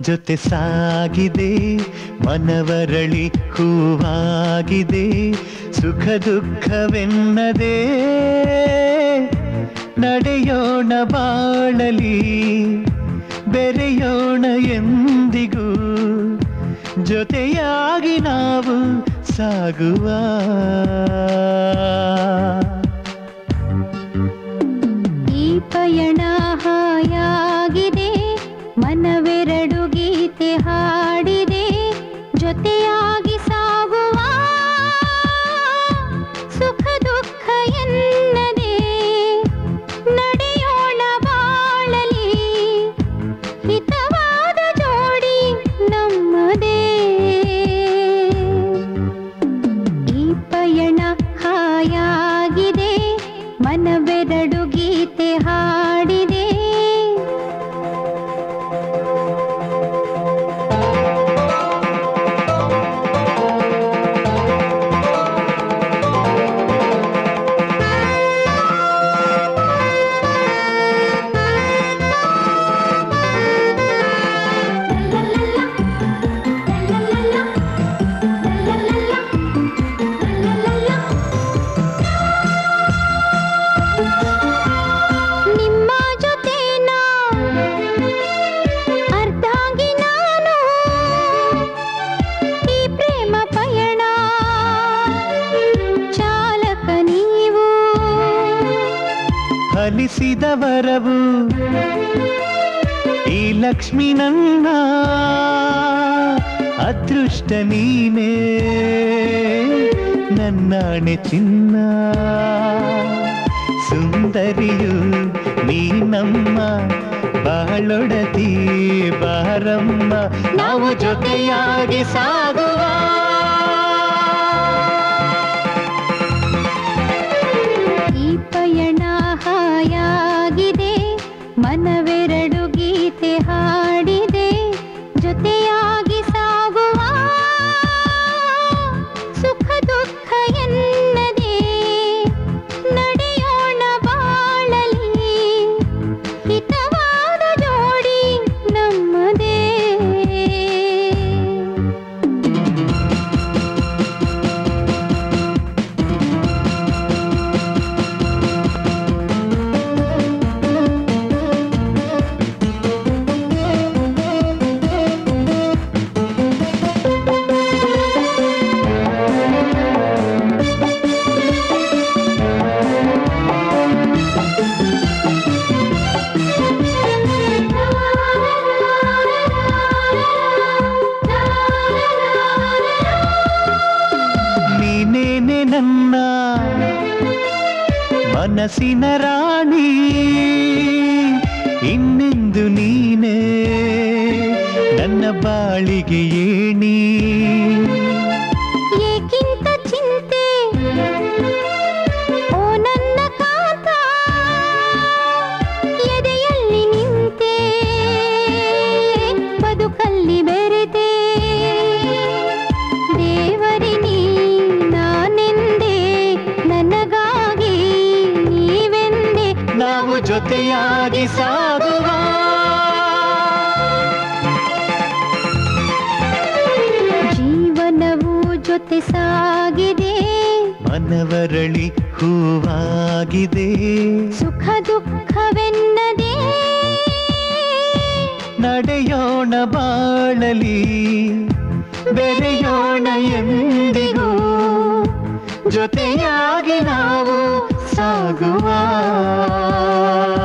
ಜೊತೆ ಸಾಗಿದೆ ಮನವರಳಿ ಹೂವಾಗಿದೆ ಸುಖ ದುಃಖವೆನ್ನದೇ ನಡೆಯೋಣ ಬಾಳಲಿ ಬೆರೆಯೋಣ ಎಂದಿಗೂ ಜೊತೆಯಾಗಿ ನಾವು ಸಾಗುವ ಈ ಪಯಣ ಹಾಯಾಗಿದೆ ಮನವೆರಡು ಗೀತೆ ಹಾಡಿದೆ ಜೊತೆಯಾಗಿ ಸಾಗುವ ಸುಖ ದುಃಖ ಎನ್ನದೆ ನಡೆಯೋಣ ಬಾಳಲಿ ಹಿತವಾದ ಜೋಡಿ ನಮ್ಮದೇ ಈ ಪಯಣ ಹಾಯಾಗಿದೆ ಮನವೆರಡು ಗೀತೆ ಹಾಡಿದೆ ನಿಮ್ಮ ಜೊತೆ ನಾ ಅರ್ಧಾಂಗಿ ನಾನು ಈ ಪ್ರೇಮ ಪಯಣ ಚಾಲಕ ನೀವು ಫಲಿಸಿದ ವರವು ಈ ಲಕ್ಷ್ಮಿ ನನ್ನ ಅದೃಷ್ಟ ನೀನೇ ನನ್ನಾಣೆ ಚಿನ್ನ ಸುಂದರಿಯು ನೀ ನಮ್ಮ ಬಾಳೊಡತಿ ಬಾರಮ್ಮ ನಾವು ಜೊತೆಯಾಗಿ ಸಾಗುವ ಈ ಪಯಣ ಹಾಯಾಗಿದೆ ಮನವೆರಡು ಗೀತೆ ಹಾಡಿದೆ ಜೊತೆಯಾಗಿ ಸಾಗುವ ಸುಖ ದುಃಖ ಎನ್ನದೆ ನಡೆಯೋಣ ಬಾಳಲಿ ಹಿತವಾದ ಜೋಡಿ ನಮ್ಮದೇ ನೀನೇನೆ ನನ್ನ ಮನಸ್ಸಿನ ರಾಣಿ ಇನ್ನೆಂದು ನೀನೇ ನನ್ನ ಬಾಳಿಗೆ ಏಣಿ ಏಕಿಂತ ಚಿಂತೆ ಓ ನನ್ನ ಕಾಂತ ಎದೆಯಲ್ಲಿ ನಿಂತೆ ಬದುಕಲ್ಲಿ ಬೆರೆತೆ ದೇವರಿ ನೀ ನಾನೆಂದೆ ನನಗಾಗಿ ನೀವೆಂದೆ ನಾವು ಜೊತೆಯಾಗಿ ಸಾಗುವ ಜೀವನವು ಜೊತೆ ಸಾಗಿದೆ ಮನವರಳಿ ಹೂವಾಗಿದೆ ಸುಖ ದುಃಖವೆನ್ನದೆ ನಡೆಯೋಣ ಬಾಳಲಿ ಬೆರೆಯೋಣ ಎಂದಿಗೂ ಜೊತೆಯಾಗಿ ನಾವು ಸಾಗುವ